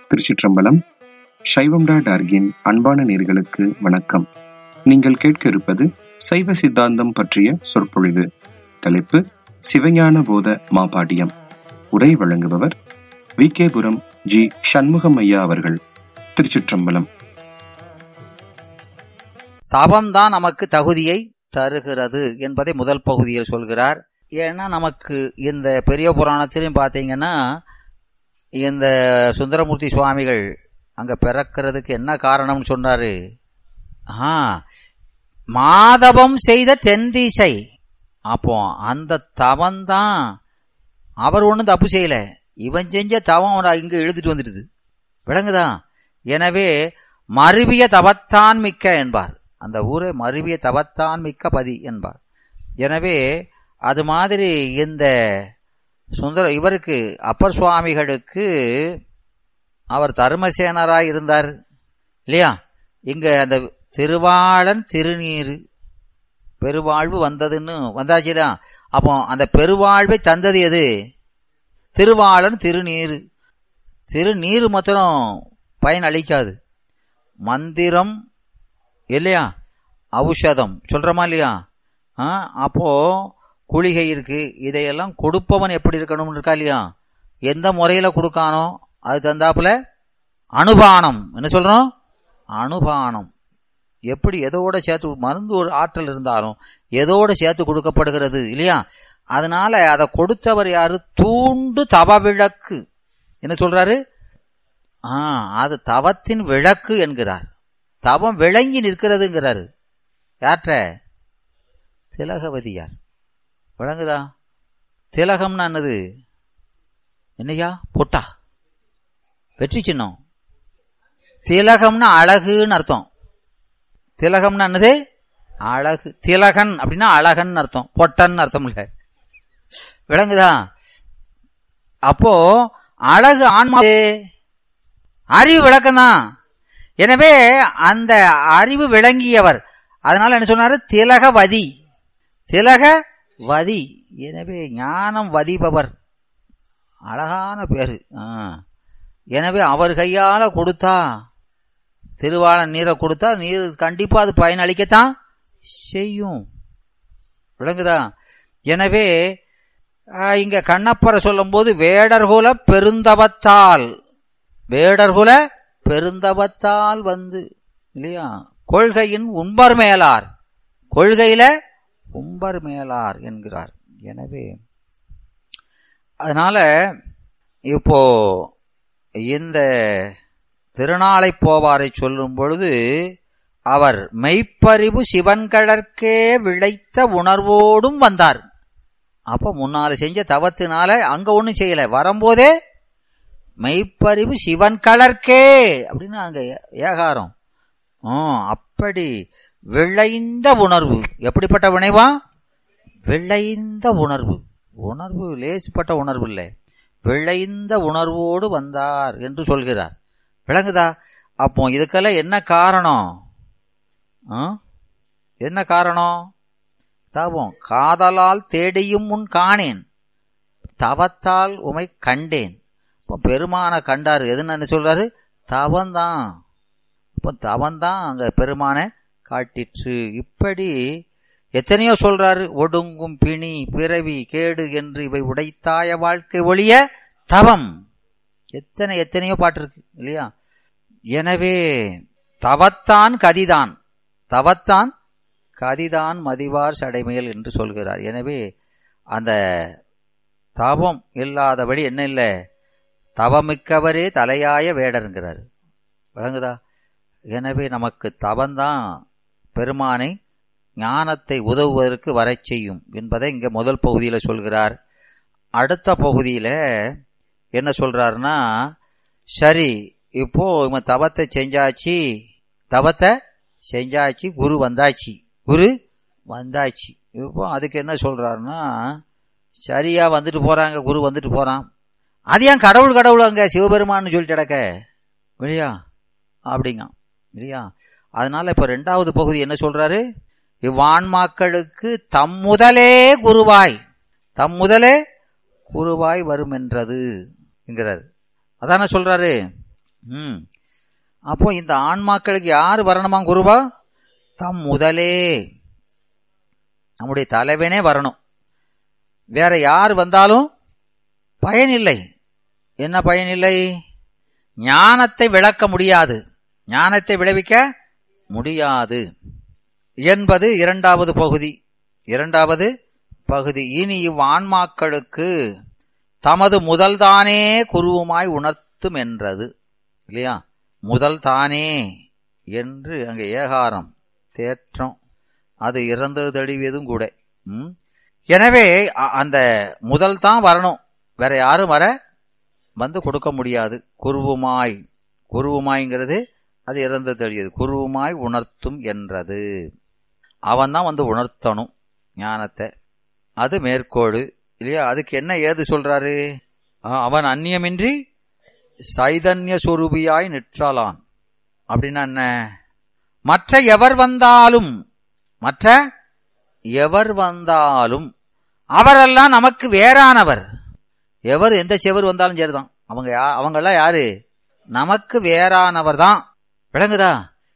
திருச்சிற்றம்பலம் சைவம்டா டார்கின் அன்பான நேர்களுக்கு வணக்கம் நீங்கள் கேட்க இருப்பது சைவ சித்தாந்தம் பற்றிய சொற்பொழிவு தலைப்பு சிவஞான போத மாபாடியம் உரை வழங்குபவர் வி கேபுரம் ஜி சண்முகம் ஐயா அவர்கள் திருச்சிற்றம்பலம் தவம்தான் நமக்கு தகுதியை தருகிறது என்பதை முதல் பகுதியில் சொல்கிறார் ஏன்னா நமக்கு இந்த பெரிய புராணத்திலையும் பார்த்தீங்கன்னா இந்த சுந்தரமூர்த்தி சுவாமிகள் அங்க பிறக்கிறதுக்கு என்ன காரணம்னு சொன்னாரு ஆ மாதவம் செய்த தென்திசை அப்போ அந்த தவம் தான் அவர் ஒன்றும் தப்பு செய்யல இவன் செஞ்ச தவம் அவன் இங்க எழுதிட்டு வந்துடுது விளங்குதா எனவே மருவிய தவத்தான் மிக்க என்பார் அந்த ஊரை மருவிய தவத்தான் மிக்க பதி என்பார் எனவே அது மாதிரி இந்த சுந்தர இவருக்கு அப்பர் சுவாமிகளுக்கு அவர் தர்மசேனராய் இருந்தார் இல்லையா இங்க அந்த திருவாளன் திருநீரு பெருவாழ்வு வந்ததுன்னு வந்தாச்சுல அப்போ அந்த பெருவாழ்வை தந்தது எது திருவாளன் திருநீரு திருநீரு மாத்திரம் பயன் அளிக்காது மந்திரம் இல்லையா ஔஷதம் சொல்றோமா இல்லையா ஆ அப்போ குளிகை இருக்கு இதையெல்லாம் கொடுப்பவன் எப்படி இருக்கணும்னு இருக்கா இல்லையா எந்த முறையில கொடுக்கானோ அது தந்தாப்புல அனுபானம் என்ன சொல்றோம் அனுபானம் எப்படி எதோட சேர்த்து மருந்து ஒரு ஆற்றல் இருந்தாலும் எதோட சேர்த்து கொடுக்கப்படுகிறது இல்லையா அதனால அதை கொடுத்தவர் யாரு தூண்டு தவ விளக்கு என்ன சொல்றாரு ஆ அது தவத்தின் விளக்கு என்கிறார் தவம் விளங்கி நிற்கிறதுங்கிறாரு யாற்ற திலகவதியார் விளங்குதா திலகம்னா என்னது என்னையா பொட்டா வெற்றி சின்னம் திலகம்னா அழகுன்னு அர்த்தம் திலகம்னா என்னது அழகு திலகன் அப்படின்னா அழகன் அர்த்தம் பொட்டன் அர்த்தம் இல்ல விளங்குதா அப்போ அழகு ஆன்மா அறிவு விளக்கம்தான் எனவே அந்த அறிவு விளங்கியவர் அதனால என்ன சொன்னாரு திலகவதி திலகவதி எனவே ஞானம் வதிபவர் அழகான பேரு எனவே அவர் கையால கொடுத்தா திருவாள நீரை கொடுத்தா நீர் கண்டிப்பா அது பயனளிக்கத்தான் செய்யும் விளங்குதா எனவே இங்க கண்ணப்பரை சொல்லும் போது வேடர்குல பெருந்தவத்தால் வேடர்குல பெருந்தவத்தால் வந்து இல்லையா கொள்கையின் உம்பர் மேலார் கொள்கையில உம்பர் மேலார் என்கிறார் எனவே அதனால இப்போ இந்த திருநாளை போவாரை சொல்லும் பொழுது அவர் மெய்ப்பறிவு சிவன்கடற்கே விளைத்த உணர்வோடும் வந்தார் அப்ப முன்னால செஞ்ச தவத்தினால அங்க ஒண்ணும் செய்யல வரும்போதே மெய்ப்பறிவு சிவன் கலர்க்கே அப்படின்னு அங்க ஏகாரம் அப்படி விளைந்த உணர்வு எப்படிப்பட்ட வினைவா விளைந்த உணர்வு உணர்வு லேசுப்பட்ட உணர்வு இல்லை விளைந்த உணர்வோடு வந்தார் என்று சொல்கிறார் விளங்குதா அப்போ இதுக்கெல்லாம் என்ன காரணம் என்ன காரணம் தவம் காதலால் தேடியும் முன் காணேன் தவத்தால் உமை கண்டேன் இப்போ பெருமான கண்டாரு எதுன்னு சொல்றாரு தவந்தான் இப்போ தவந்தான் அங்க பெருமான காட்டிற்று இப்படி எத்தனையோ சொல்றாரு ஒடுங்கும் பிணி பிறவி கேடு என்று இவை உடைத்தாய வாழ்க்கை ஒழிய தவம் எத்தனை எத்தனையோ பாட்டு இருக்கு இல்லையா எனவே தவத்தான் கதிதான் தவத்தான் கதிதான் மதிவார் சடைமையல் என்று சொல்கிறார் எனவே அந்த தவம் இல்லாதபடி என்ன இல்லை தவமிக்கவரே தலையாய வேடருங்கிறார் விளங்குதா எனவே நமக்கு தவந்தான் பெருமானை ஞானத்தை உதவுவதற்கு வரச் செய்யும் என்பதை இங்க முதல் பகுதியில் சொல்கிறார் அடுத்த பகுதியில என்ன சொல்றாருன்னா சரி இப்போ இவன் தவத்தை செஞ்சாச்சு தவத்தை செஞ்சாச்சு குரு வந்தாச்சு குரு வந்தாச்சு இப்போ அதுக்கு என்ன சொல்றாருன்னா சரியா வந்துட்டு போறாங்க குரு வந்துட்டு போறான் அது ஏன் கடவுள் கடவுள் அங்க சிவபெருமான்னு சொல்லிட்டு கிடக்க இல்லையா அப்படிங்க இல்லையா அதனால இப்ப ரெண்டாவது பகுதி என்ன சொல்றாரு இவ்வான்மாக்களுக்கு தம் முதலே குருவாய் தம் முதலே குருவாய் வரும் என்றது என்கிறார் அதான சொல்றாரு ம் அப்போ இந்த ஆன்மாக்களுக்கு யார் வரணுமா குருவா தம் முதலே நம்முடைய தலைவனே வரணும் வேற யார் வந்தாலும் பயனில்லை என்ன பயனில்லை ஞானத்தை விளக்க முடியாது ஞானத்தை விளைவிக்க முடியாது என்பது இரண்டாவது பகுதி இரண்டாவது பகுதி இனி இவ் ஆன்மாக்களுக்கு தமது முதல்தானே குருவுமாய் உணர்த்தும் என்றது இல்லையா முதல் தானே என்று அங்கே ஏகாரம் தேற்றம் அது இறந்தது தழுவியதும் கூட ம்? எனவே அ- அந்த முதல் தான் வரணும் வேற யாரும் வர வந்து கொடுக்க முடியாது குருவுமாய் குருவுமாய்ங்கிறது அது இறந்து தெளியது குருவுமாய் உணர்த்தும் என்றது அவன் தான் வந்து உணர்த்தணும் ஞானத்தை அது மேற்கோடு இல்லையா அதுக்கு என்ன ஏது சொல்றாரு ஆ, அவன் அந்நியமின்றி சைதன்ய சுரூபியாய் நிற்றாளான் அப்படின்னா என்ன மற்ற எவர் வந்தாலும் மற்ற எவர் வந்தாலும் அவரெல்லாம் நமக்கு வேறானவர் எவர் எந்த செவர் வந்தாலும் சரிதான் அவங்க யா- அவங்கெல்லாம் யாரு நமக்கு வேறானவர் தான் விளங்குதா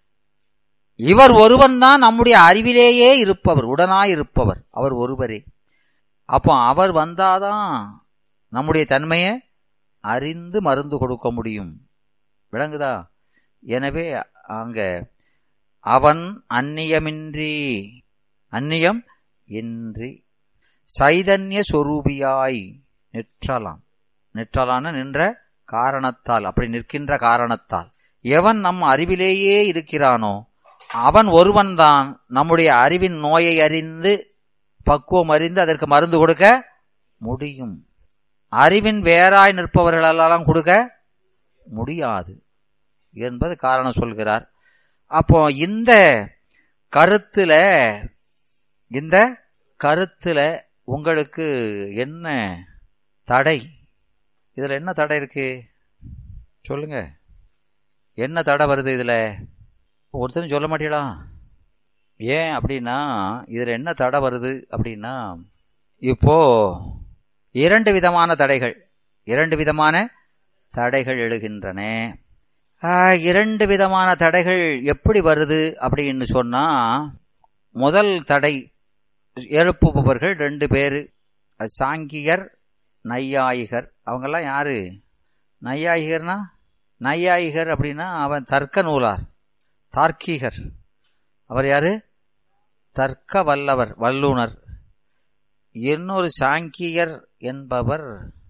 இவர் ஒருவன் தான் நம்முடைய அறிவிலேயே இருப்பவர் உடனாய் இருப்பவர் அவர் ஒருவரே அப்போ அவர் வந்தாதான் நம்முடைய தன்மையை அறிந்து மருந்து கொடுக்க முடியும் விளங்குதா எனவே அங்க அவன் அந்நியமின்றி அந்நியம் இன்றி சைதன்ய சொரூபியாய் நிற்றலாம் நிற்றலான நின்ற காரணத்தால் அப்படி நிற்கின்ற காரணத்தால் எவன் நம் அறிவிலேயே இருக்கிறானோ அவன் ஒருவன்தான் நம்முடைய அறிவின் நோயை அறிந்து பக்குவம் அறிந்து அதற்கு மருந்து கொடுக்க முடியும் அறிவின் வேறாய் நிற்பவர்களெல்லாம் கொடுக்க முடியாது என்பது காரணம் சொல்கிறார் அப்போ இந்த கருத்துல இந்த கருத்துல உங்களுக்கு என்ன தடை இதுல என்ன தடை இருக்கு சொல்லுங்க என்ன தடை வருது இதுல ஒருத்தரும் சொல்ல மாட்டீங்களா ஏன் அப்படின்னா இதுல என்ன தடை வருது அப்படின்னா இப்போ இரண்டு விதமான தடைகள் இரண்டு விதமான தடைகள் எழுகின்றன ஆஹ், இரண்டு விதமான தடைகள் எப்படி வருது அப்படின்னு சொன்னா முதல் தடை எழுப்புபவர்கள் ரெண்டு பேரு அது சாங்கியர் நையாயிகர் அவங்கெல்லாம் யாரு நையாயிகர்னா நையாயிகர் அப்படின்னா அவன் தர்க்க நூலார் தார்க்கீகர் அவர் யாரு தர்க்க வல்லவர் வல்லுனர் இன்னொரு சாங்கியர் என்பவர்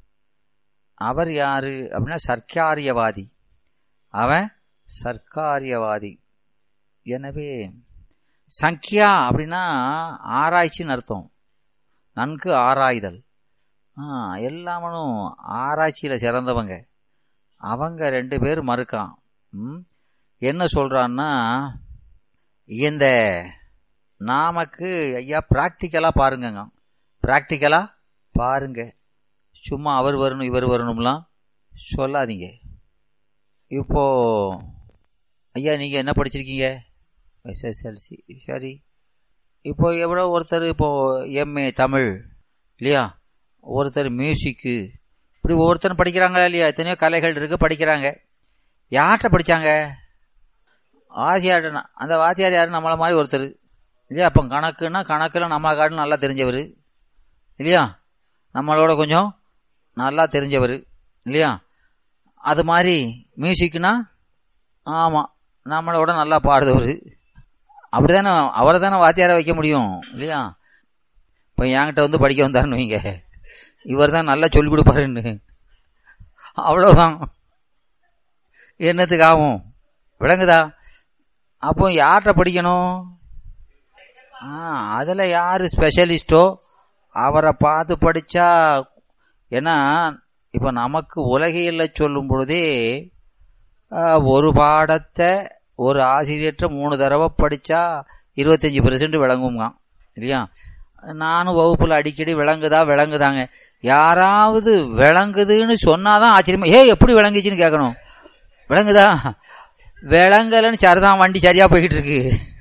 அவர் யாரு அப்படின்னா சர்க்காரியவாதி அவன் சர்க்காரியவாதி எனவே சங்கியா அப்படின்னா ஆராய்ச்சின்னு அர்த்தம் நன்கு ஆராய்தல் ஆ எல்லாமனும் ஆராய்ச்சியில் சிறந்தவங்க அவங்க ரெண்டு பேர் மறுக்கான் ம்? என்ன சொல்றான்னா இந்த நாமக்கு ஐயா ப்ராக்டிக்கலாக பாருங்கங்க ப்ராக்டிக்கலாக பாருங்க சும்மா அவர் வரணும் இவர் வரணும்லாம் சொல்லாதீங்க இப்போ ஐயா நீங்க என்ன படிச்சிருக்கீங்க எஸ்எஸ்எல்சி சரி இப்போ எவ்வளோ ஒருத்தர் இப்போ எம்ஏ தமிழ் இல்லையா ஒருத்தர் மியூசிக்கு இப்படி ஒவ்வொருத்தரும் படிக்கிறாங்களா இல்லையா எத்தனையோ கலைகள் இருக்கு படிக்கிறாங்க யார்கிட்ட படிச்சாங்க வாத்தியார்ட்ட அந்த வாத்தியார் யாரு நம்மள மாதிரி ஒருத்தர் இல்லையா அப்போ கணக்குன்னா கணக்குல நம்மளை காட்டிலும் நல்லா தெரிஞ்சவர் இல்லையா நம்மளோட கொஞ்சம் நல்லா தெரிஞ்சவர் இல்லையா அது மாதிரி மியூசிக்னா ஆமாம் நம்மளோட நல்லா பாடுதவர் அப்படிதானே அவரை தானே வாத்தியாரை வைக்க முடியும் இல்லையா இப்போ என்கிட்ட வந்து படிக்க வந்தாருன்னு வைங்க இவர் தான் நல்லா சொல்லிக் கொடுப்பாருன்னு அவ்வளோதான் என்னத்துக்கு ஆகும் விளங்குதா அப்போ யார்கிட்ட படிக்கணும் ஆ அதில் யார் ஸ்பெஷலிஸ்டோ அவரை பார்த்து படித்தா ஏன்னா இப்போ நமக்கு உலகையில் சொல்லும் பொழுதே ஆ, ஒரு பாடத்தை ஒரு ஆசிரியர்கிட்ட மூணு தடவை படித்தா இருபத்தஞ்சி பெர்சன்ட் விளங்குங்க இல்லையா நானும் வகுப்புல அடிக்கடி விளங்குதா விளங்குதாங்க யாராவது விளங்குதுன்னு சொன்னாதான் ஆச்சரியமா ஏ எப்படி விளங்குச்சுன்னு கேட்கணும் விளங்குதா விளங்கலன்னு சரிதான் வண்டி சரியா போய்கிட்டு இருக்கு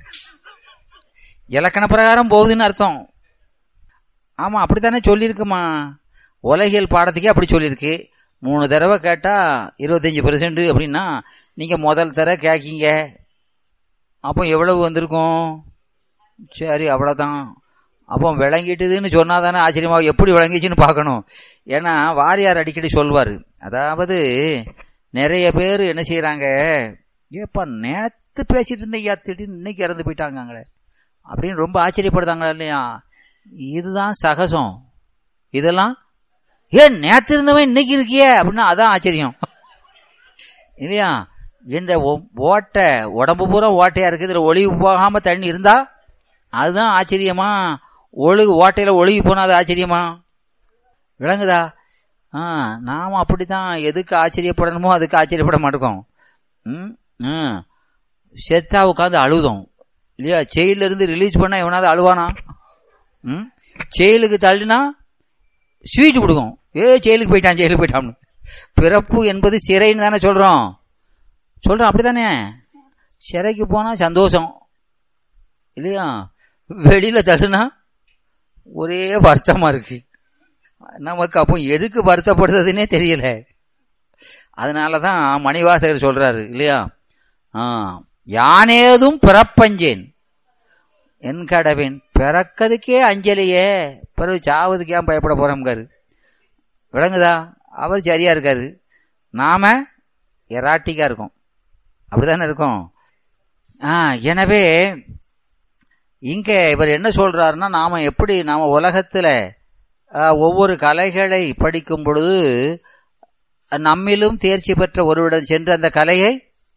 இலக்கண பிரகாரம் போகுதுன்னு அர்த்தம் ஆமா அப்படித்தானே சொல்லியிருக்குமா உலகியல் பாடத்துக்கே அப்படி சொல்லியிருக்கு மூணு தடவை கேட்டா இருபத்தஞ்சி பெர்சன்ட் அப்படின்னா நீங்க முதல் தடவை கேட்கீங்க அப்போ எவ்வளவு வந்திருக்கும் சரி அவ்வளவுதான் அப்போ விளங்கிட்டுதுன்னு சொன்னா தானே ஆச்சரியமா எப்படி விளங்கிச்சுன்னு பார்க்கணும் ஏன்னா வாரியார் அடிக்கடி சொல்வார் அதாவது நிறைய பேர் என்ன செய்யறாங்க ஏப்பா நேத்து பேசிட்டு இருந்த ஐயா திடீர்னு இன்னைக்கு இறந்து போயிட்டாங்களே அப்படின்னு ரொம்ப ஆச்சரியப்படுதாங்களா இல்லையா இதுதான் சகஜம் இதெல்லாம் ஏன் நேத்து இருந்தவன் இன்னைக்கு இருக்கியே அப்படின்னா அதான் ஆச்சரியம் இல்லையா இந்த ஒ- ஓட்டை உடம்பு பூரா ஓட்டையா இருக்கு இதுல ஒளிவு போகாம தண்ணி இருந்தா அதுதான் ஆச்சரியமா ஒழுகு ஓட்டையில ஒழுகி போனா அது ஆச்சரியமா விளங்குதா ஆ நாம அப்படித்தான் எதுக்கு ஆச்சரியப்படணுமோ அதுக்கு ஆச்சரியப்பட மாட்டோம் ம் ம் செத்தா உட்காந்து அழுதோம் இல்லையா ஜெயில இருந்து ரிலீஸ் பண்ணா எவனாவது அழுவானா ம் ஜெயிலுக்கு தள்ளினா ஸ்வீட் கொடுக்கும் ஏ ஜெயிலுக்கு போயிட்டான் ஜெயிலுக்கு போயிட்டான் பிறப்பு என்பது சிறைன்னு தானே சொல்றோம் சொல்றோம் அப்படிதானே சிறைக்கு போனா சந்தோஷம் இல்லையா வெளியில தள்ளுனா ஒரே வருத்தமா இருக்கு நமக்கு அப்போ எதுக்கு வருத்தப்படுறதுன்னே தெரியல அதனாலதான் மணிவாசகர் சொல்றாரு இல்லையா ஆ, யானேதும் பிறப்பஞ்சேன் என் கடவேன் பிறக்கதுக்கே அஞ்சலியே பிறகு சாவதுக்கு ஏன் பயப்பட போறோம்காரு விளங்குதா அவர் சரியா இருக்காரு நாம எராட்டிக்கா இருக்கோம் அப்படிதானே இருக்கோம் ஆ எனவே இங்க இவர் என்ன சொல்றாருன்னா நாம எப்படி நாம உலகத்துல ஆ, ஒவ்வொரு கலைகளை படிக்கும் பொழுது நம்மிலும் தேர்ச்சி பெற்ற ஒருவரிடம் சென்று அந்த கலையை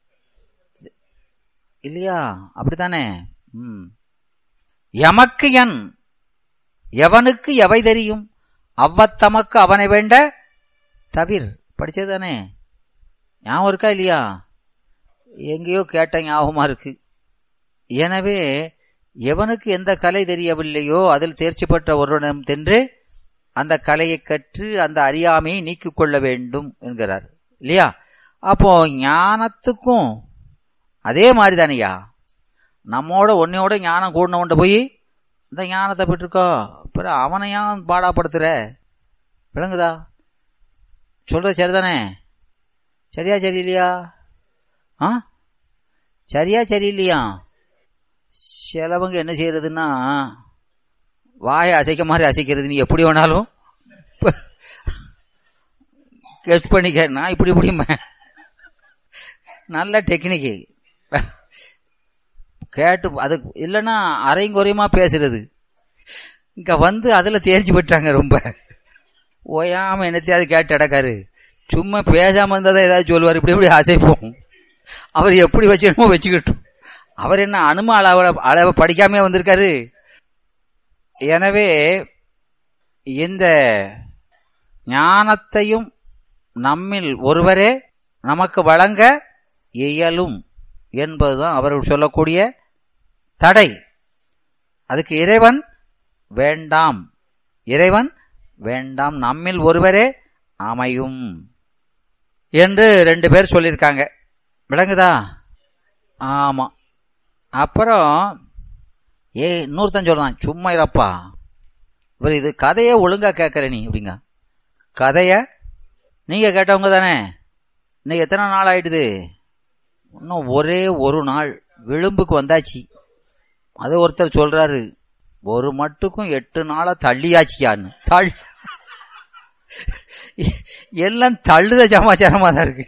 இல்லையா அப்படித்தானே ம் எமக்கு என் எவனுக்கு எவை தெரியும் அவ்வத்தமக்கு அவனை வேண்ட தவிர் படிச்சதுதானே ஞாபகம் இருக்கா இல்லையா எங்கேயோ கேட்ட ஞாபகமா இருக்கு எனவே எவனுக்கு எந்த கலை தெரியவில்லையோ அதில் தேர்ச்சி பெற்ற ஒருவனிடம் சென்று அந்த கலையை கற்று அந்த அறியாமையை நீக்கிக் கொள்ள வேண்டும் என்கிறார் இல்லையா அப்போ ஞானத்துக்கும் அதே மாதிரி தானையா நம்மோட உன்னையோட ஞானம் கூடனவன்ட்ட போய் இந்த ஞானத்தை பெற்றுக்கோ அப்புறம் அவனை ஏன் பாடாப்படுத்துற விளங்குதா சொல்றது சரிதானே சரியா சரியில்லையா ஆ சரியா சரியில்லையா சிலவங்க என்ன செய்யறதுன்னா வாயை அசைக்க மாதிரி அசைக்கிறது நீ எப்படி வேணாலும் கெஸ்ட் பண்ணிக்க நான் இப்படி இப்படி நல்ல டெக்னிக்கு கேட்டு அது இல்லைன்னா அரைங்குறையமா பேசுறது இங்க வந்து அதுல தேர்ச்சி பெற்றாங்க ரொம்ப ஓயாம என்னத்தையாவது கேட்டு அடக்காரு சும்மா பேசாம இருந்தாதான் ஏதாவது சொல்லுவார் இப்படி இப்படி அசைப்போம் அவர் எப்படி வச்சுக்கணுமோ வச்சுக்கிட்டோம் அவர் என்ன அனும அளவை அளவை படிக்காமே வந்திருக்காரு எனவே இந்த ஞானத்தையும் நம்மில் ஒருவரே நமக்கு வழங்க இயலும் என்பதுதான் அவர் சொல்லக்கூடிய தடை அதுக்கு இறைவன் வேண்டாம் இறைவன் வேண்டாம் நம்மில் ஒருவரே அமையும் என்று ரெண்டு பேர் சொல்லியிருக்காங்க விளங்குதா ஆமா அப்புறம் ஏ இன்னொருத்தன் சொல்றான் சும்மா இருப்பா இவர் இது கதையை ஒழுங்கா கேட்கற நீ அப்படிங்க கதைய நீங்க கேட்டவங்க தானே இன்னைக்கு எத்தனை நாள் ஆயிடுது இன்னும் ஒரே ஒரு நாள் விளிம்புக்கு வந்தாச்சு அது ஒருத்தர் சொல்றாரு ஒரு மட்டுக்கும் எட்டு நாளா தள்ளியாச்சியான்னு தள் எல்லாம் தள்ளுத சமாச்சாரமா தான் இருக்கு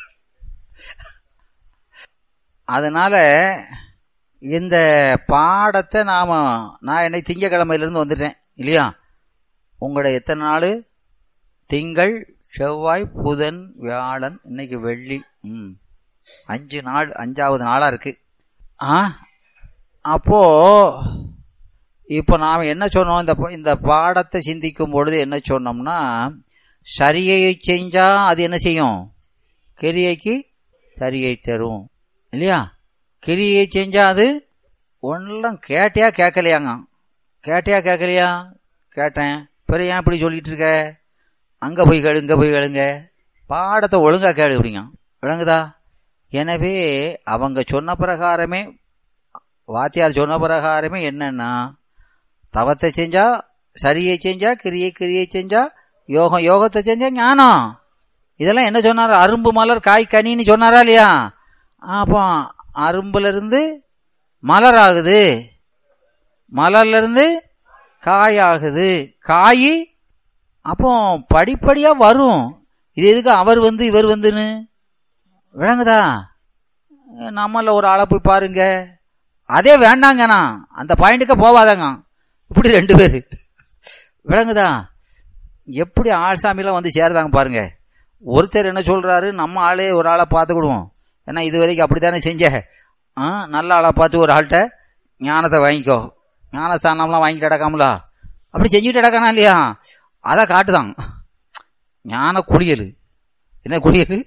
அதனால இந்த பாடத்தை நாம நான் என்னை திங்கக்கிழமையிலிருந்து வந்துட்டேன் இல்லையா உங்களோட எத்தனை நாள் திங்கள் செவ்வாய் புதன் வியாழன் இன்னைக்கு வெள்ளி ம் அஞ்சு நாள் அஞ்சாவது நாளா இருக்கு ஆ அப்போ இப்போ நாம் என்ன சொன்னோம் இந்த இந்த பாடத்தை சிந்திக்கும் பொழுது என்ன சொன்னோம்னா சரியை செஞ்சா அது என்ன செய்யும் கிரியைக்கு சரியை தரும் இல்லையா கிரியை செஞ்சா அது ஒன்றும் கேட்டியா கேட்கலையாங்க கேட்டியா கேட்கலையா கேட்டேன் பிறகு ஏன் இப்படி சொல்லிட்டு இருக்க அங்க போய் கேளு இங்க போய் கேளுங்க பாடத்தை ஒழுங்கா கேளு அப்படிங்க விளங்குதா எனவே அவங்க சொன்ன பிரகாரமே வாத்தியார் சொன்ன பிரகாரமே என்னன்னா தவத்தை செஞ்சா சரியை செஞ்சா கிரியை கிரியை செஞ்சா யோகம் யோகத்தை செஞ்சா ஞானம் இதெல்லாம் என்ன சொன்னார் அரும்பு மலர் காய் கனின்னு சொன்னாரா இல்லையா அப்போ அரும்புல இருந்து மலர் ஆகுது மலர்ல இருந்து காய் ஆகுது காய் அப்போ படிப்படியா வரும் இது எதுக்கு அவர் வந்து இவர் வந்துன்னு விளங்குதா நம்மள ஒரு ஆளை போய் பாருங்க அதே வேண்டாங்கண்ணா அந்த பாயிண்ட்டுக்கு போவாதாங்க இப்படி ரெண்டு பேர் விளங்குதா எப்படி ஆள்சாமிலாம் வந்து சேருதாங்க பாருங்க ஒருத்தர் என்ன சொல்றாரு நம்ம ஆளே ஒரு ஆளை பார்த்துக்கிடுவோம் ஏன்னா இது வரைக்கும் அப்படித்தானே செஞ்ச ஆ நல்ல ஆளை பார்த்து ஒரு ஆள்கிட்ட ஞானத்தை வாங்கிக்கோ ஞான ஸ்தானம்லாம் வாங்கிட்டு கிடக்காமலா அப்படி செஞ்சுட்டு கிடக்கானா இல்லையா அதை காட்டுதான் ஞான குளியல் என்ன குளியல்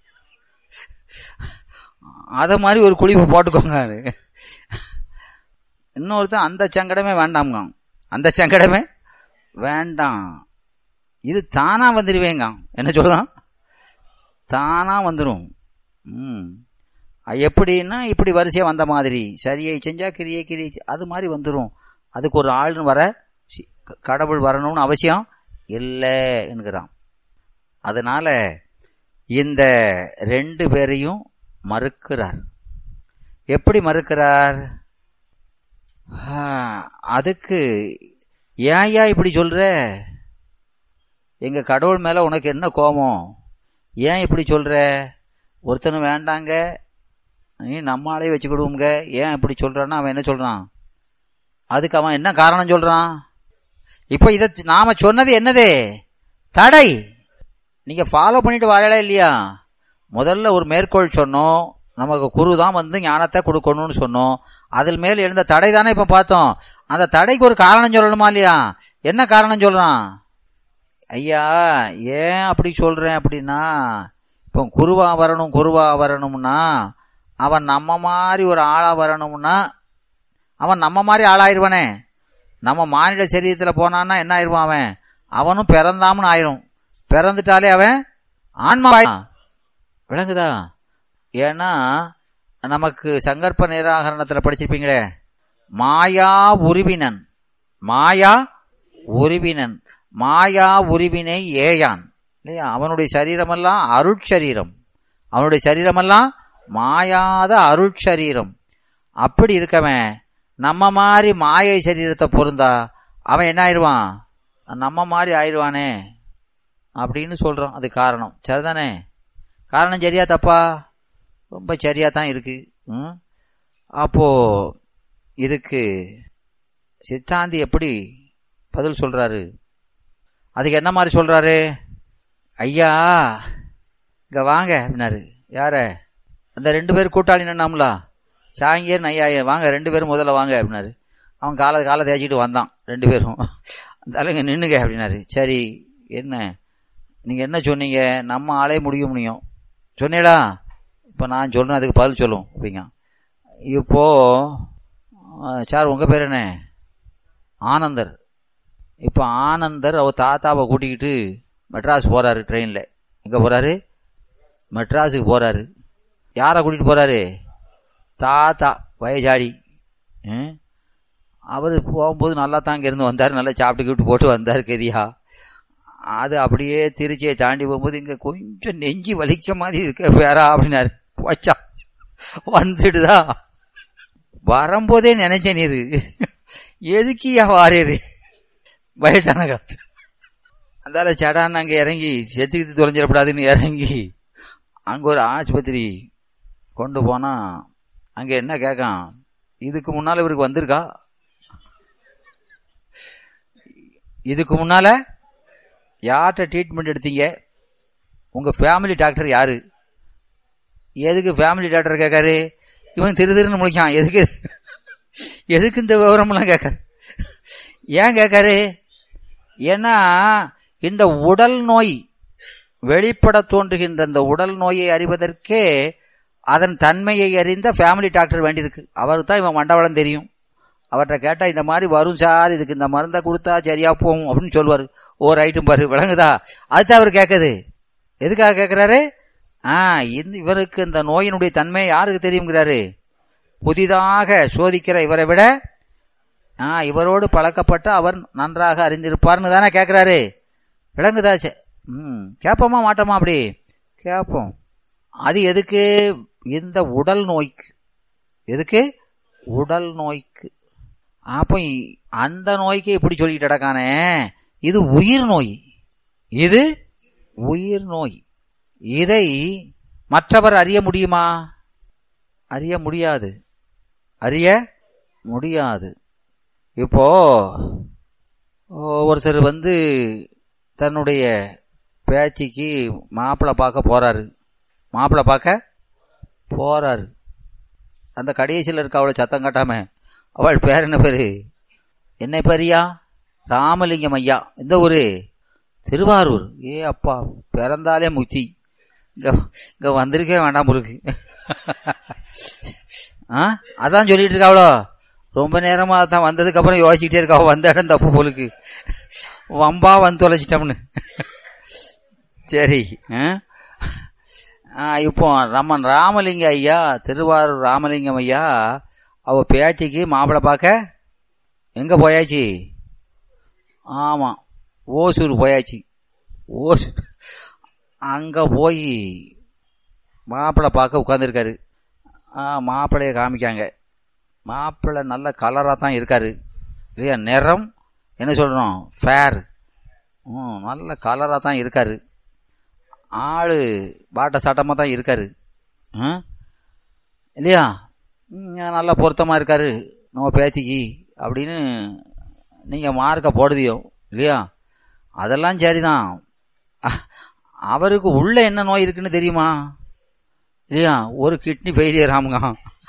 அத மாதிரி ஒரு குழிவு போட்டுக்கோங்க இன்னொருத்தன் அந்த சங்கடமே வேண்டாம்ங்க அந்த சங்கடமே வேண்டாம் இது தானா வந்துடுவேங்க என்ன சொல்லுதான் தானா வந்துடும் ம் அது எப்படின்னா இப்படி வரிசையா வந்த மாதிரி சரியை செஞ்சா கிரியை கிரியை அது மாதிரி வந்துடும் அதுக்கு ஒரு ஆள்னு வர சி- க- கடவுள் வரணும்னு அவசியம் இல்லை என்கிறான் அதனால இந்த ரெண்டு பேரையும் மறுக்கிறார் எப்படி மறுக்கிறார் ஆ, அதுக்கு ஏன்யா இப்படி சொல்ற எங்க கடவுள் மேல உனக்கு என்ன கோபம் ஏன் இப்படி சொல்ற ஒருத்தனும் வேண்டாங்க நீ நம்மாலே வச்சுக்கிடுவோங்க ஏன் இப்படி சொல்றான்னா அவன் என்ன சொல்றான் அதுக்கு அவன் என்ன காரணம் சொல்றான் இப்ப இத நாம சொன்னது என்னது தடை நீங்க ஃபாலோ பண்ணிட்டு வரல இல்லையா முதல்ல ஒரு மேற்கோள் சொன்னோம் நமக்கு குரு தான் வந்து ஞானத்தை கொடுக்கணும்னு சொன்னோம் அதில் மேல் எழுந்த தடை தானே இப்ப பார்த்தோம் அந்த தடைக்கு ஒரு காரணம் சொல்லணுமா இல்லையா என்ன காரணம் சொல்றான் ஐயா ஏன் அப்படி சொல்றேன் அப்படின்னா இப்போ குருவா வரணும் குருவா வரணும்னா அவன் நம்ம மாதிரி ஒரு ஆளா வரணும்னா அவன் நம்ம மாதிரி ஆளாயிருவானே நம்ம மானிட சரீரத்துல போனான்னா என்ன ஆயிருவான் அவன் அவனும் பிறந்தாமனு ஆயிரும் பிறந்துட்டாலே அவன் ஆன்மா விளங்குதா ஏன்னா நமக்கு சங்கற்ப நிராகரணத்துல படிச்சிருப்பீங்களே மாயா உருவினன் மாயா உருவினன் மாயா உருவினை ஏயான் இல்லையா அவனுடைய சரீரமெல்லாம் அருட்சரீரம் அவனுடைய சரீரமெல்லாம் மாயாத அருட்சரீரம் அப்படி இருக்கவன் நம்ம மாதிரி மாயை சரீரத்தை பொருந்தா அவன் என்ன ஆயிடுவான் நம்ம மாதிரி ஆயிடுவானே அப்படின்னு சொல்றான் அது காரணம் சரிதானே காரணம் சரியா தப்பா ரொம்ப சரியா தான் இருக்கு ம்? அப்போ இதுக்கு சித்தாந்தி எப்படி பதில் சொல்றாரு அதுக்கு என்ன மாதிரி சொல்றாரு ஐயா இங்க வாங்க அப்படின்னாரு யார அந்த ரெண்டு பேர் கூட்டாளி நின்னாம்லா சாங்கியர் ஐயா வாங்க ரெண்டு பேரும் முதல்ல வாங்க அப்படின்னாரு அவன் காலை காலை தேய்ச்சிட்டு வந்தான் ரெண்டு பேரும் அந்த ஆளுங்க நின்னுங்க அப்படின்னாரு சரி என்ன நீங்க என்ன சொன்னீங்க நம்ம ஆளே முடிய முடியும் சொன்னீடா இப்போ நான் சொல்றேன் அதுக்கு பதில் சொல்லும் அப்படிங்க இப்போ அஹ், சார் உங்க பேர் என்ன ஆனந்தர் இப்போ ஆனந்தர் அவர் தாத்தாவை கூட்டிக்கிட்டு மெட்ராஸ் போறாரு ட்ரெயின்ல எங்க போறாரு மெட்ராஸுக்கு போறாரு யாரை கூட்டிட்டு போறாரு தாத்தா வயசாடி அவர் போகும்போது நல்லா தான் இருந்து வந்தார் நல்லா சாப்பிட்டு கீப்பிட்டு போட்டு வந்தார் கதியா அது அப்படியே திருச்சியை தாண்டி போகும்போது இங்க கொஞ்சம் நெஞ்சு வலிக்க மாதிரி இருக்க வேறா அப்படின்னாரு வச்சா வந்துடுதா வரும்போதே நினைச்சேன் நீரு எதுக்கியா வாரேரு வயசான காலத்து அந்தால சடான்னு அங்க இறங்கி செத்துக்கிட்டு தொலைஞ்சிடக்கூடாதுன்னு இறங்கி அங்க ஒரு ஆஸ்பத்திரி கொண்டு போனா அங்க என்ன கேட்கான் இதுக்கு முன்னால இவருக்கு வந்திருக்கா இதுக்கு முன்னால யார்கிட்ட ட்ரீட்மெண்ட் எடுத்தீங்க உங்க ஃபேமிலி டாக்டர் யாரு எதுக்கு ஃபேமிலி டாக்டர் கேட்காரு இவன் திரு திருன்னு முடிக்கான் எதுக்கு எதுக்கு இந்த விவரம்லாம் கேட்காரு ஏன் கேட்காரு ஏன்னா இந்த உடல் நோய் வெளிப்பட தோன்றுகின்ற இந்த உடல் நோயை அறிவதற்கே அதன் தன்மையை அறிந்த ஃபேமிலி டாக்டர் வேண்டியிருக்கு அவருக்கு தான் இவன் மண்டவளம் தெரியும் அவர்கிட்ட கேட்டா இந்த மாதிரி வரும் சார் இதுக்கு இந்த மருந்தை கொடுத்தா சரியா போகும் அப்படின்னு சொல்லுவாரு ஓ ரைட்டும் பாரு விளங்குதா அதுதான் அவர் கேட்குது எதுக்காக கேட்கிறாரு ஆ இந்த இவருக்கு இந்த நோயினுடைய தன்மை யாருக்கு தெரியுங்கிறாரு புதிதாக சோதிக்கிற இவரை விட ஆ இவரோடு பழக்கப்பட்ட அவர் நன்றாக அறிந்திருப்பார்னு தானே கேட்கிறாரு விளங்குதா சே- ம் கேட்போமா மாட்டோமா அப்படி கேட்போம் அது எதுக்கு இந்த உடல் நோய்க்கு எதுக்கு உடல் நோய்க்கு அப்போ இ- அந்த நோய்க்கு இப்படி சொல்லிட்டு கிடக்கானே இது உயிர் நோய் இது உயிர் நோய் இதை மற்றவர் அறிய முடியுமா அறிய முடியாது அறிய முடியாது இப்போ ஒருத்தர் வந்து தன்னுடைய பேத்திக்கு மாப்பிள்ளை பார்க்க போறாரு மாப்பிள்ளை பார்க்க போறாரு அந்த கடைசியில் இருக்க அவளை சத்தம் காட்டாம அவள் பேர் என்ன பேரு என்ன பேரியா ராமலிங்கம் ஐயா இந்த ஊரு திருவாரூர் ஏ அப்பா பிறந்தாலே முத்தி இங்க இங்க வந்திருக்கே வேண்டாம் பொருக்கு ஆ அதான் சொல்லிட்டு இருக்காவளோ ரொம்ப நேரமா தான் வந்ததுக்கு அப்புறம் யோசிச்சுட்டே இருக்கா வந்த இடம் தப்பு பொழுக்கு வம்பா வந்து தொலைச்சிட்டோம்னு சரி ஆ? ஆ, இப்போ நம்ம ராமலிங்க ஐயா திருவாரூர் ராமலிங்கம் ஐயா அவ பேத்திக்கு மாப்பிள்ளை பார்க்க எங்க போயாச்சு ஆமா ஓசூர் போயாச்சு ஓசூர் அங்க போய் மாப்பிள்ளை பார்க்க உட்காந்துருக்காரு மாப்பிள்ளைய காமிக்காங்க மாப்பிள்ளை நல்ல கலராக தான் இருக்காரு இல்லையா நிறம் என்ன சொல்றோம் ஃபேர் ம் நல்ல கலராக தான் இருக்காரு ஆளு பாட்ட சாட்டமாக தான் இருக்காரு ஆ? இல்லையா ம், நல்லா பொருத்தமாக இருக்காரு நம்ம பேத்திக்கு அப்படின்னு நீங்கள் மார்க்கை போடுதியோ இல்லையா அதெல்லாம் சரிதான் அ- அவருக்கு உள்ள என்ன நோய் இருக்குன்னு தெரியுமா இல்லையா ஒரு கிட்னி ஃபெயிலியர் ஆமுங்க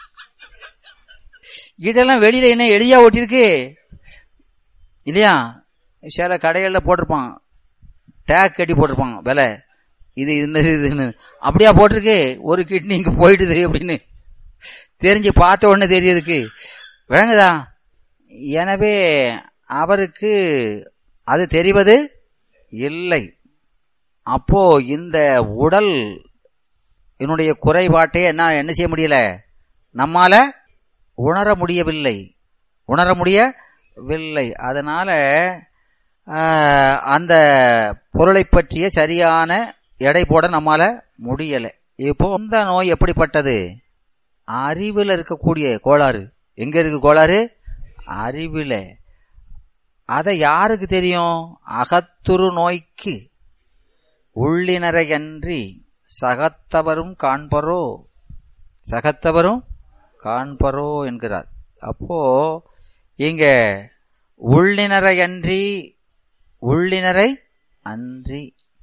இதெல்லாம் வெளியில என்ன எளியா ஓட்டிருக்கு இல்லையா சில கடைகளில் போட்டிருப்பான் டேக் கட்டி போட்டிருப்பான் விலை இது இந்த இதுன்னு அப்படியா போட்டிருக்கு ஒரு கிட்னி இங்க போயிடுது அப்படின்னு தெரிஞ்சு பார்த்த உடனே தெரியதுக்கு விளங்குதா எனவே அவருக்கு அது தெரிவது இல்லை அப்போ இந்த உடல் என்னுடைய குறைபாட்டை என்ன என்ன செய்ய முடியல நம்மால உணர முடியவில்லை உணர முடியவில்லை அதனால ஆஹ், அந்த பொருளை பற்றிய சரியான எடை போட நம்மால முடியல இப்போ இந்த நோய் எப்படிப்பட்டது அறிவில் இருக்கக்கூடிய கோளாறு எங்க இருக்கு கோளாறு அறிவில் அதை யாருக்கு தெரியும் அகத்துரு நோய்க்கு உள்ளினரையன்றி சகத்தவரும் காண்பரோ சகத்தவரும் காண்பரோ என்கிறார் அப்போ இங்க உள்ளினரை அன்றி உள்ளினரை அன்றி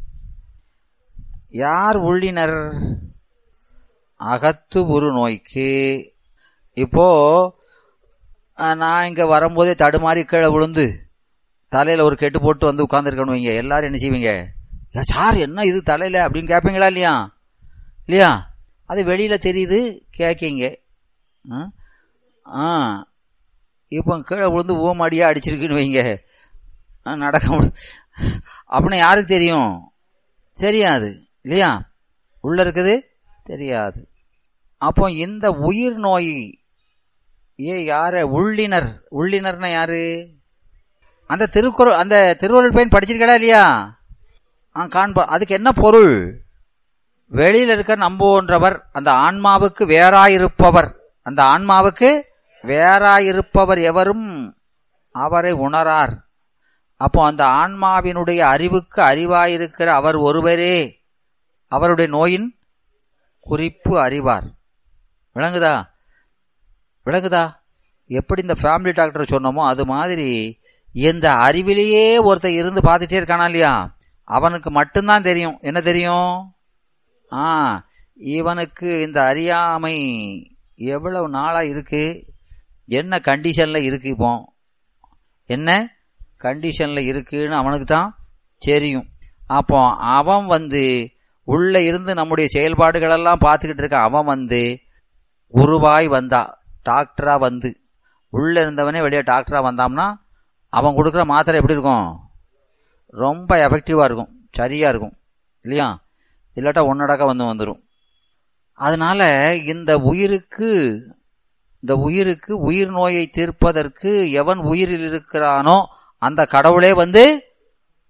யார் உள்ளினர் அகத்து உரு நோய்க்கு இப்போ அஹ், நான் இங்க வரும்போதே தடுமாறி கீழே விழுந்து தலையில ஒரு கெட்டு போட்டு வந்து உட்கார்ந்துருக்கணும் வைங்க எல்லாரும் என்ன செய்வீங்க "ஏ, சார் என்ன இது தலையில அப்படின்னு கேட்பீங்களா இல்லையா இல்லையா அது வெளியில தெரியுது கேட்கீங்க ஆ? ஆ இப்போ கீழே விழுந்து ஓமாடியா அடிச்சிருக்குன்னு வைங்க ஆ, நடக்க முடி அப்படின்னு யாருக்கு தெரியும் தெரியாது இல்லையா உள்ள இருக்குது தெரியாது அப்போ இந்த உயிர் நோய் ஏ யார உள்ளினர் உள்ளினர்னா யாரு அந்த திருக்குறள் அந்த திருவருள் பயன் படிச்சிருக்கடா இல்லையா ஆ காண்பா அதுக்கு என்ன பொருள் வெளியில இருக்க நம்போன்றவர் அந்த ஆன்மாவுக்கு வேறாயிருப்பவர் அந்த ஆன்மாவுக்கு வேறாயிருப்பவர் எவரும் அவரை உணரார் அப்போ அந்த ஆன்மாவினுடைய அறிவுக்கு அறிவாயிருக்கிற அவர் ஒருவரே அவருடைய நோயின் குறிப்பு அறிவார் விளங்குதா விளங்குதா எப்படி இந்த ஃபேமிலி டாக்டர் சொன்னோமோ அது மாதிரி இந்த அறிவிலேயே ஒருத்தர் இருந்து பார்த்துட்டே இருக்கானா இல்லையா அவனுக்கு மட்டும்தான் தெரியும் என்ன தெரியும் ஆ இவனுக்கு இந்த அறியாமை எவ்வளவு நாளா இருக்கு என்ன கண்டிஷன்ல இருக்கு இப்போ என்ன கண்டிஷன்ல இருக்குன்னு அவனுக்கு தான் தெரியும் அப்போ அவன் வந்து உள்ள இருந்து நம்முடைய செயல்பாடுகள் எல்லாம் பார்த்துக்கிட்டு இருக்கான் அவன் வந்து குருவாய் வந்தா டாக்டரா வந்து உள்ள இருந்தவனே வெளியே டாக்டரா வந்தான்னா அவன் கொடுக்குற மாத்திரை எப்படி இருக்கும் ரொம்ப எஃபெக்டிவா இருக்கும் சரியா இருக்கும் இல்லையா இல்லாட்டா ஒன்னடக்க வந்து வந்துடும் அதனால இந்த உயிருக்கு இந்த உயிருக்கு உயிர் நோயை தீர்ப்பதற்கு எவன் உயிரில் இருக்கிறானோ அந்த கடவுளே வந்து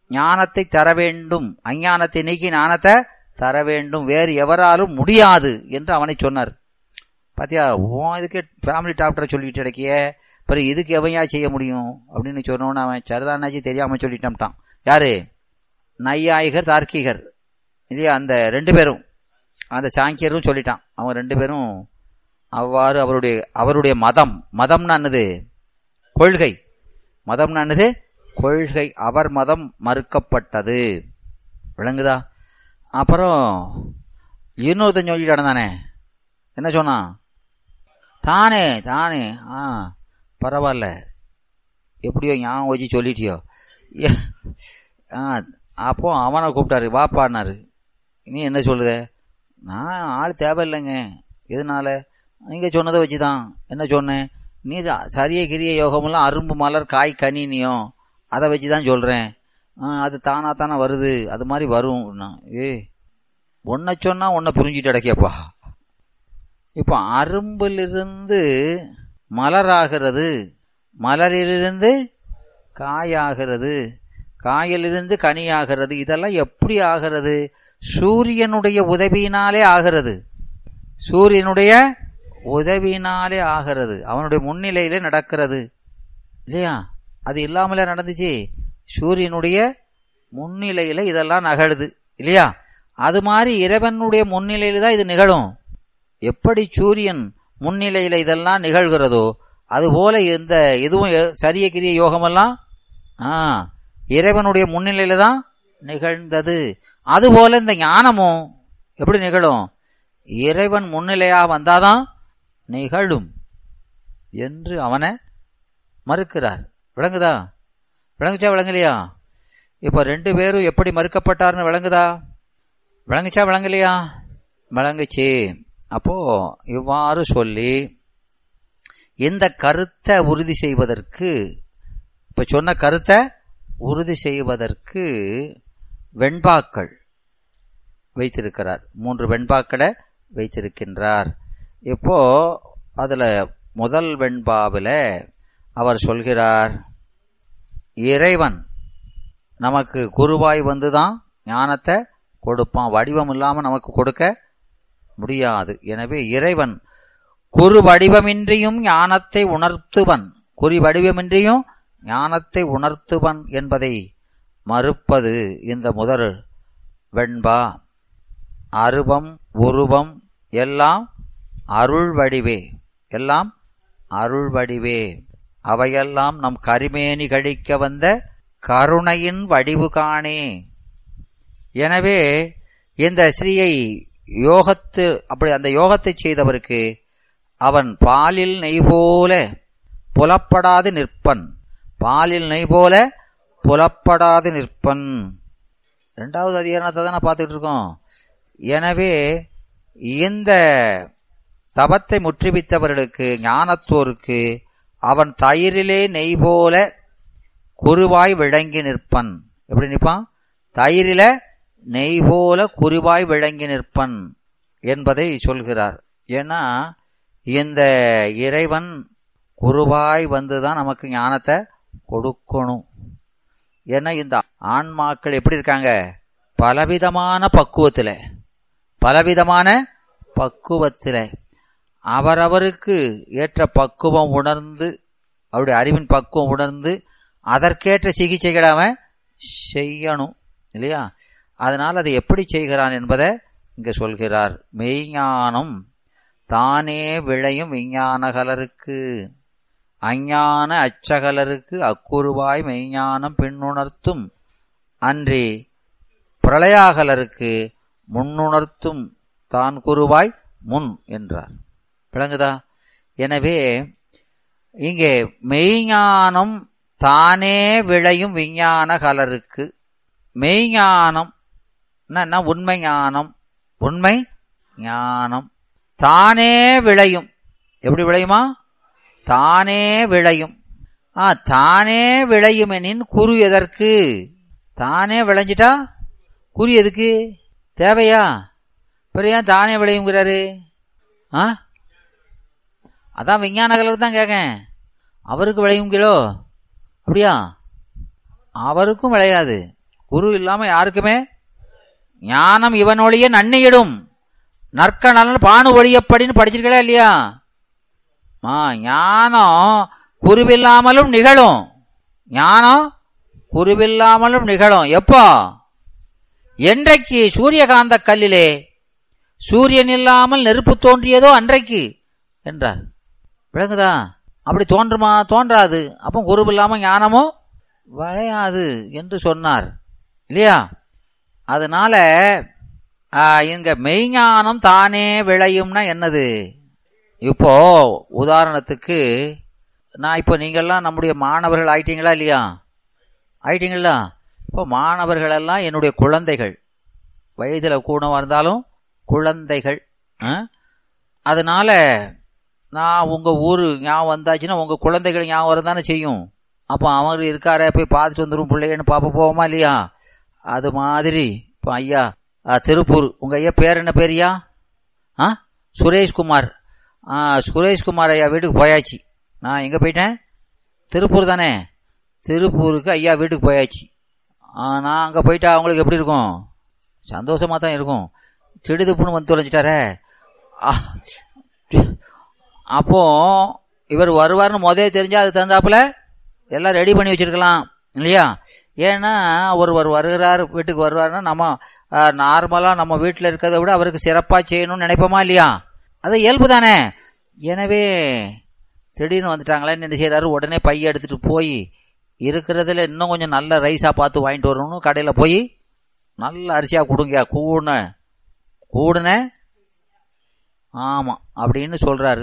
ஞானத்தை தர வேண்டும் அஞ்ஞானத்தை நீக்கி ஞானத்தை தர வேண்டும் வேறு எவராலும் முடியாது என்று அவனை சொன்னார் பாத்தியா உன் இதுக்கு ஃபேமிலி டாக்டரை சொல்லிட்டு கிடைக்கிய பிறகு இதுக்கு எவையா செய்ய முடியும் அப்படின்னு சொன்னோன்னு அவன் சரிதானாச்சு தெரியாம சொல்லிட்டான் யாரு நையாயிகர் தார்க்கிகர் இல்லையா அந்த ரெண்டு பேரும் அந்த சாங்கியரும் சொல்லிட்டான் அவங்க ரெண்டு பேரும் அவ்வாறு அவருடைய அவருடைய மதம் மதம்னா என்னது கொள்கை மதம்னா என்னது கொள்கை அவர் மதம் மறுக்கப்பட்டது விளங்குதா அப்புறம் இன்னொருத்தன் சொல்லிட்டான் தானே என்ன சொன்னான் தானே தானே ஆ பரவாயில்ல எப்படியோ ஞாபகம் வச்சு சொல்லிட்டியோ ஏ- ஆ அப்போ அவனை கூப்பிட்டாரு வாப்பான்னாரு நீ என்ன சொல்லுத நான் ஆள் தேவையில்லைங்க எதனால நீங்க சொன்னதை வச்சுதான் என்ன சொன்னேன் நீ தான் சரிய கிரிய யோகமெல்லாம் அரும்பு மலர் காய் கனினியும் அதை வச்சு தான் சொல்கிறேன் அது தானா தானே வருது அது மாதிரி வரும் நான், ஏய் உன்னை சொன்னா உன்னை புரிஞ்சுட்டு அடக்கியப்பா இப்போ அரும்பிலிருந்து மலராகிறது மலரிலிருந்து காயாகிறது காயிலிருந்து கனியாகிறது இதெல்லாம் எப்படி ஆகிறது சூரியனுடைய உதவியினாலே ஆகிறது சூரியனுடைய உதவியினாலே ஆகிறது அவனுடைய முன்னிலையிலே நடக்கிறது இல்லையா அது இல்லாமலே நடந்துச்சு சூரியனுடைய முன்னிலையில இதெல்லாம் நகழுது இல்லையா அது மாதிரி இறைவனுடைய முன்னிலையில தான் இது நிகழும் எப்படி சூரியன் முன்னிலையில இதெல்லாம் நிகழ்கிறதோ அதுபோல இந்த எதுவும் எ- சரிய கிரிய யோகமெல்லாம் ஆ இறைவனுடைய முன்னிலையில தான் நிகழ்ந்தது அதுபோல இந்த ஞானமும் எப்படி நிகழும் இறைவன் முன்னிலையா வந்தாதான் நிகழும் என்று அவனை மறுக்கிறார் விளங்குதா விளங்குச்சா விளங்கலையா இப்போ ரெண்டு பேரும் எப்படி மறுக்கப்பட்டார்னு விளங்குதா விளங்குச்சா விளங்கலையா விளங்குச்சு அப்போ இவ்வாறு சொல்லி இந்த கருத்தை உறுதி செய்வதற்கு இப்ப சொன்ன கருத்தை உறுதி செய்வதற்கு வெண்பாக்கள் வைத்திருக்கிறார் மூன்று வெண்பாக்களை வைத்திருக்கின்றார் இப்போ அதுல முதல் வெண்பாவில் அவர் சொல்கிறார் இறைவன் நமக்கு குருவாய் வந்துதான் ஞானத்தை கொடுப்பான் வடிவம் இல்லாம நமக்கு கொடுக்க முடியாது எனவே இறைவன் குறு வடிவமின்றியும் ஞானத்தை உணர்த்துவன் குறி வடிவமின்றியும் ஞானத்தை உணர்த்துவன் என்பதை மறுப்பது இந்த முதல் வெண்பா அருவம் உருவம் எல்லாம் அருள் வடிவே எல்லாம் அருள் வடிவே அவையெல்லாம் நம் கரிமேனி கழிக்க வந்த கருணையின் வடிவு காணே எனவே இந்த ஸ்ரீயை யோகத்து அப்படி அந்த யோகத்தை செய்தவருக்கு அவன் பாலில் நெய் போல புலப்படாது நிற்பன் பாலில் நெய் போல புலப்படாது நிற்பன் ரெண்டாவது அதிகாரத்தை தான் பார்த்துட்டு இருக்கோம் எனவே இந்த தபத்தை முற்றுவித்தவர்களுக்கு ஞானத்தோருக்கு அவன் தயிரிலே நெய் போல குருவாய் விளங்கி நிற்பன் எப்படி நிற்பான் தயிரில நெய் போல குருவாய் விளங்கி நிற்பன் என்பதை சொல்கிறார் ஏன்னா இந்த இறைவன் குருவாய் வந்துதான் நமக்கு ஞானத்தை கொடுக்கணும் ஏன்னா இந்த ஆன்மாக்கள் எப்படி இருக்காங்க பலவிதமான பக்குவத்துல பலவிதமான பக்குவத்துல அவரவருக்கு ஏற்ற பக்குவம் உணர்ந்து அவருடைய அறிவின் பக்குவம் உணர்ந்து அதற்கேற்ற சிகிச்சைகளை அவன் செய்யணும் இல்லையா அதனால் அதை எப்படி செய்கிறான் என்பதை இங்க சொல்கிறார் மெய்ஞானம் தானே விளையும் விஞ்ஞானகலருக்கு அஞ்ஞான அச்சகலருக்கு அக்குருவாய் மெய்ஞானம் பின்னுணர்த்தும் அன்றி பிரளயாகலருக்கு முன்னுணர்த்தும் தான் குருவாய் முன் என்றார் விளங்குதா எனவே இங்கே மெய்ஞானம் தானே விளையும் விஞ்ஞான கலருக்கு மெய்ஞானம் என்ன உண்மை ஞானம் உண்மை ஞானம் தானே விளையும் எப்படி விளையுமா தானே விளையும் ஆ தானே விளையும் எனின் குரு எதற்கு தானே விளைஞ்சிட்டா குறி எதுக்கு தேவையா பிறகு ஏன் தானே விளையுங்கிறாரு ஆ அதான் விஞ்ஞான கலர் தான் கேட்கேன் அவருக்கு விளையுங்களோ அப்படியா அவருக்கும் விளையாது குரு இல்லாம யாருக்குமே ஞானம் இவனொழிய நன்னியிடும் நற்க நலன் பானு ஒழியப்படின்னு படிச்சிருக்கா இல்லையா ஆ ஞானம் குருவில்லாமலும் நிகழும் ஞானம் குருவில்லாமலும் நிகழும் எப்போ என்றைக்கு சூரியகாந்த கல்லிலே சூரியன் இல்லாமல் நெருப்பு தோன்றியதோ அன்றைக்கு என்றார் விளங்குதா அப்படி தோன்றுமா தோன்றாது அப்போ குரு இல்லாம ஞானமும் விளையாது என்று சொன்னார் இல்லையா அதனால ஆ, இங்க மெய்ஞானம் தானே விளையும்னா என்னது இப்போ உதாரணத்துக்கு நான் இப்போ நீங்கள்லாம் நம்முடைய மாணவர்கள் ஆயிட்டீங்களா இல்லையா ஆயிட்டீங்களா இப்போ மாணவர்கள் எல்லாம் என்னுடைய குழந்தைகள் வயதில் கூடவா இருந்தாலும் குழந்தைகள் ஆ? அதனால நான் உங்க ஊரு ஞாபகம் வந்தாச்சுன்னா உங்க குழந்தைகள் ஞாபகம் வரதானே செய்யும் அப்போ அவர் இருக்காரே போய் பார்த்துட்டு வந்துடும் பிள்ளைன்னு பார்ப்ப போவோமா இல்லையா அது மாதிரி இப்போ ஐயா ஆ, திருப்பூர் உங்க ஐயா பேர் என்ன பேரியா ஆ சுரேஷ்குமார் ஆ சுரேஷ்குமார் ஐயா வீட்டுக்கு போயாச்சு நான் எங்கே போயிட்டேன் திருப்பூர் தானே திருப்பூருக்கு ஐயா வீட்டுக்கு போயாச்சு ஆ, நான் அங்கே போயிட்டா அவங்களுக்கு எப்படி இருக்கும் சந்தோஷமாக தான் இருக்கும் திடுதுப்புன்னு வந்து தொலைஞ்சிட்டாரே ஆ, அப்போ இவர் வருவார்னு முதல்ல தெரிஞ்சா அது தந்தாப்புல எல்லாம் ரெடி பண்ணி வச்சிருக்கலாம் இல்லையா ஏன்னா ஒருவர் வருகிறார் வீட்டுக்கு வருவார்னா நம்ம நார்மலாக நம்ம வீட்டில் இருக்கிறத விட அவருக்கு சிறப்பாக செய்யணும்னு நினைப்போமா இல்லையா அது இயல்பு தானே எனவே திடீர்னு வந்துட்டாங்களேன்னு என்ன செய்யறாரு உடனே பைய எடுத்துட்டு போய் இருக்கிறதுல இன்னும் கொஞ்சம் நல்ல ரைஸா பார்த்து வாங்கிட்டு வரணும்னு கடையில் போய் நல்ல அரிசியா கொடுங்க கூடுன கூடுன ஆமா அப்படின்னு சொல்றாரு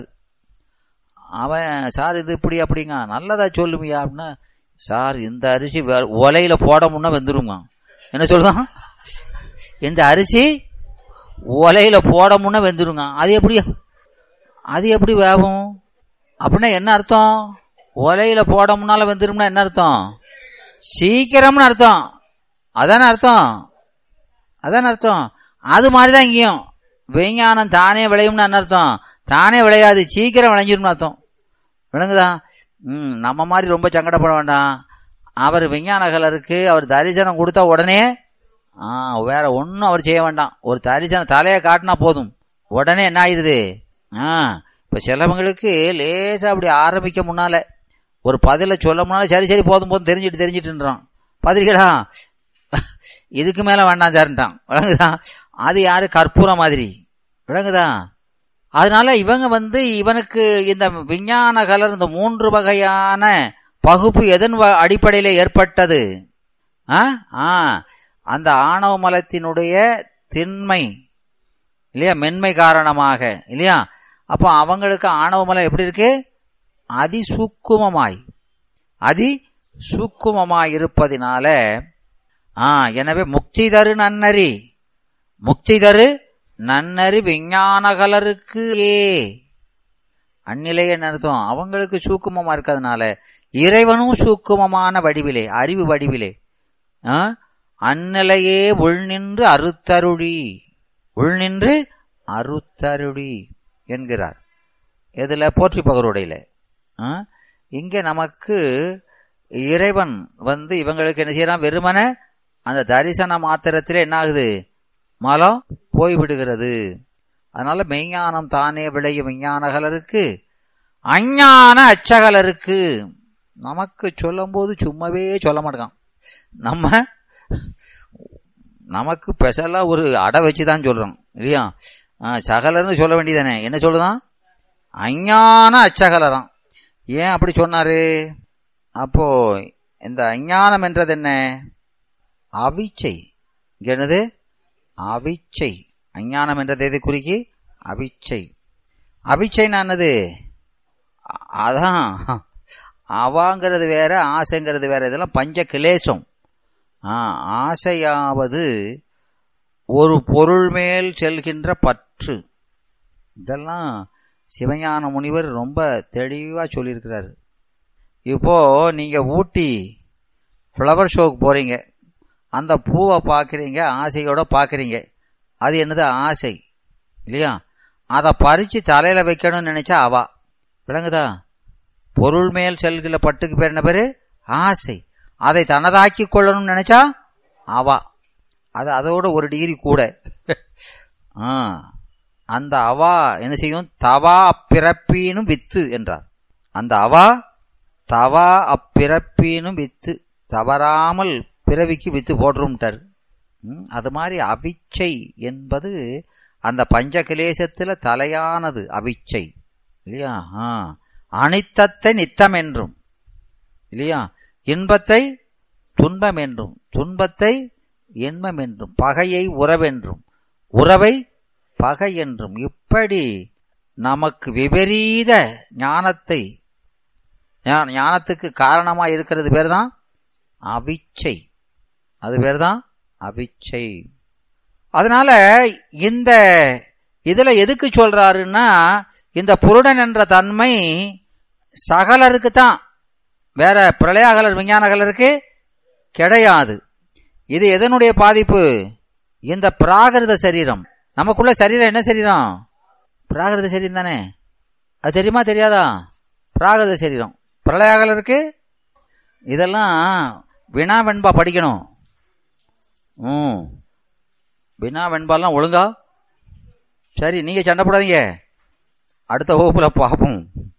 அவன் சார் இது இப்படி அப்படிங்க நல்லதா சொல்லுமியா அப்படின்னா சார் இந்த அரிசி வே- உலையில போட முன்னா வெந்துருங்க என்ன சொல்லுதான் இந்த அரிசி உலையில போட முன்ன வெந்துருங்க அது எப்படி அது எப்படி வேகும் அப்படின்னா என்ன அர்த்தம் உலையில போட முன்னால வெந்துரும்னா என்ன அர்த்தம் சீக்கிரம்னு அர்த்தம் அதானே அர்த்தம் அதானே அர்த்தம் அது மாதிரிதான் இங்கேயும் விஞ்ஞானம் தானே விளையும்னு என்ன அர்த்தம் தானே விளையாது சீக்கிரம் விளைஞ்சிரும்னு அர்த்தம் விளங்குதா ம் நம்ம மாதிரி ரொம்ப சங்கடப்பட வேண்டாம் அவர் விஞ்ஞான கலருக்கு அவர் தரிசனம் கொடுத்தா உடனே ஆ வேற ஒன்றும் அவர் செய்ய வேண்டாம் ஒரு தரிசனம் தலையை காட்டினா போதும் உடனே என்ன ஆயிடுது ஆ இப்போ சிலவங்களுக்கு லேசா அப்படி ஆரம்பிக்க முன்னால ஒரு பதில சொல்ல முன்னால சரி சரி போதும் போதும் தெரிஞ்சுட்டு தெரிஞ்சுட்டுன்றான் பதிரிகளா இதுக்கு மேல வேண்டாம் சார்ன்ட்டான் விளங்குதா அது யாரு கற்பூரம் மாதிரி விளங்குதா அதனால இவங்க வந்து இவனுக்கு இந்த விஞ்ஞான கலர் இந்த மூன்று வகையான பகுப்பு எதன் வ- அடிப்படையில ஏற்பட்டது ஆ ஆ அந்த ஆணவ மலத்தினுடைய திண்மை இல்லையா மென்மை காரணமாக இல்லையா அப்போ அவங்களுக்கு ஆணவ மலம் எப்படி இருக்கு அதி சூக்குமமாய் அதி சூக்குமமாய் இருப்பதினால ஆ எனவே முக்தி தரு நன்னறி முக்தி தரு நன்னறி விஞ்ஞான கலருக்கு ஏ அந்நிலைய அர்த்தம் அவங்களுக்கு சூக்குமமா இருக்கிறதுனால இறைவனும் சூக்குமமான வடிவிலே அறிவு வடிவிலே ஆ? அந்நிலையே உள்நின்று அறுத்தருளி உள்நின்று அறுத்தருளி என்கிறார் இதுல போற்றி பகருடையில ஆ? இங்க நமக்கு இறைவன் வந்து இவங்களுக்கு என்ன செய்யறான் வெறுமனே அந்த தரிசன மாத்திரத்திலே என்ன ஆகுது மலம் போய்விடுகிறது அதனால மெய்ஞானம் தானே விளையும் விஞ்ஞானகலருக்கு அஞ்ஞான அச்சகலருக்கு நமக்கு சொல்லும்போது சும்மாவே சொல்ல மாட்டான் நம்ம நமக்கு ஸ்பெஷலா ஒரு அடை வச்சு தான் சொல்றோம் இல்லையா ஆ, சகலர்னு சொல்ல வேண்டியதானே என்ன சொல்லுதான் அஞ்ஞான அச்சகலராம் ஏன் அப்படி சொன்னாரு அப்போ இந்த அஞ்ஞானம் என்றது என்ன அவிச்சை இங்க என்னது அவிச்சை அஞ்ஞானம் என்றது எது குறிக்கி அவிச்சை அவிச்சைன்னா என்னது அ- அதான் அவாங்கிறது வேற ஆசைங்கிறது வேற இதெல்லாம் பஞ்ச கிளேசம் ஆ, ஆசையாவது ஒரு பொருள் மேல் செல்கின்ற பற்று இதெல்லாம் சிவஞான முனிவர் ரொம்ப தெளிவா சொல்லியிருக்கிறாரு இப்போ நீங்க ஊட்டி ஃப்ளவர் ஷோக்கு போறீங்க அந்த பூவை பார்க்குறீங்க ஆசையோட பார்க்குறீங்க அது என்னது ஆசை இல்லையா அதை பறிச்சு தலையில வைக்கணும்னு நினைச்சா அவா விளங்குதா பொருள் மேல் செல்கிற பட்டுக்கு பேர் என்ன பேரு ஆசை அதை தனதாக்கி கொள்ளணும்னு நினைச்சா அவா அது அதோட ஒரு டிகிரி கூட ஆ, அந்த அவா என்ன செய்யும் தவா அப்பிறப்பீனும் வித்து என்றார் அந்த அவா தவா அப்பிறப்பீனும் வித்து தவறாமல் பிறவிக்கு வித்து போடுறோம்ட்டார் ம், அது மாதிரி அவிச்சை என்பது அந்த பஞ்சகிலேசத்துல தலையானது அவிச்சை இல்லையா ஆ. அனித்தத்தை நித்தம் என்றும் இல்லையா இன்பத்தை துன்பம் என்றும் துன்பத்தை இன்பம் என்றும் பகையை உறவென்றும் உறவை பகை என்றும் இப்படி நமக்கு விபரீத ஞானத்தை ஞா- ஞானத்துக்கு காரணமா இருக்கிறது பேர் தான் அவிச்சை அது பேர் தான் அவிச்சை அதனால இந்த இதுல எதுக்கு சொல்றாருன்னா இந்த புருடன் என்ற தன்மை சகலருக்கு தான் வேற பிரளயாகலர் விஞ்ஞானகலருக்கு கிடையாது இது எதனுடைய பாதிப்பு இந்த பிராகிருத சரீரம் நமக்குள்ள சரீரம் என்ன சரீரம் பிராகிருத சரீரம் தானே அது தெரியுமா தெரியாதா பிராகிருத சரீரம் பிரளயாகலருக்கு இதெல்லாம் வினா வெண்பா படிக்கணும் ம் வினா வெண்பாலாம் ஒழுங்கா சரி நீங்க சண்டை போடாதீங்க அடுத்த வகுப்புல பார்ப்போம்